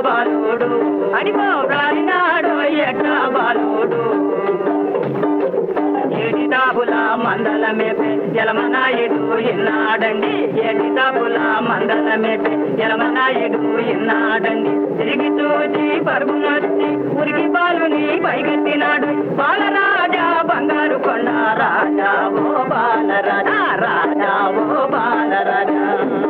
బాలుడు అడిగో బ్రాలినాడు ఎట్ట బాలుడు ఏటి తాబుల మందల మేపే జలమనాయుడు ఇన్నాడండి ఏటి తాబుల మందల మేపే జలమనాయుడు ఇన్నాడండి తిరిగి చూచి పరుగునొచ్చి ఉరికి బాలుని పైగెత్తినాడు బాలరాజా బంగారు కొండ రాజా ఓ బాలరాజా రాజా ఓ బాలరాజా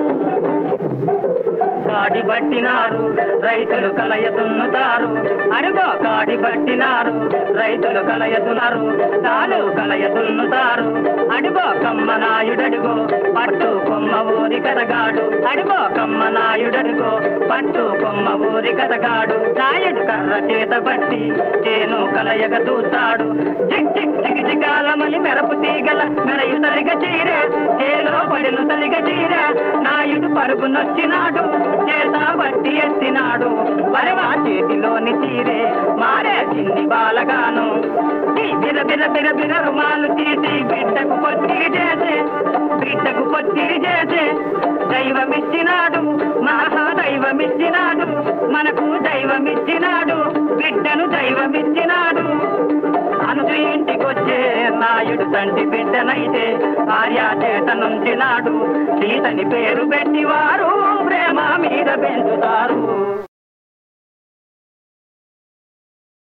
కాడి పట్టినారు రైతులు కలయ దున్నుతారు అడుగో కాడి పట్టినారు రైతులు కలయ దున్నారు తాలు కలయ దున్నుతారు అడుగో కమ్మ నాయుడడుగో పట్టు కొమ్మ ఊరి కథగాడు అడుగో కమ్మ నాయుడడుగో పట్టు కొమ్మ ఊరి కథగాడు నాయుడు కర్ర చేత పట్టి చేను కలయగ చూస్తాడు జిక్ జిక్ జిగ్ జిగాలమని మెరపు తీగల మెరయు తలిగ చీర చేలో పడిన తలిగ చీర నాయుడు పరుగునొచ్చినాడు చేత బట్టి ఎత్తినాడు వరవా చేతిలోని చీరే మారే చిన్ని బాలగాను ఈ బిర బిర బిర బిర రుమాలు తీసి బిడ్డకు పొత్తిరి చేసే బిడ్డకు పొత్తిరి చేసే దైవమిచ్చినాడు మహా దైవమిచ్చినాడు మనకు దైవమిచ్చినాడు బిడ్డను దైవమిచ్చినాడు అనుజు ఇంటికొచ్చే నాయుడు తండ్రి బిడ్డనైతే భార్య చేత నుంచినాడు సీతని పేరు పెట్టి వారు ప్రేమ మీద పెంచుతారు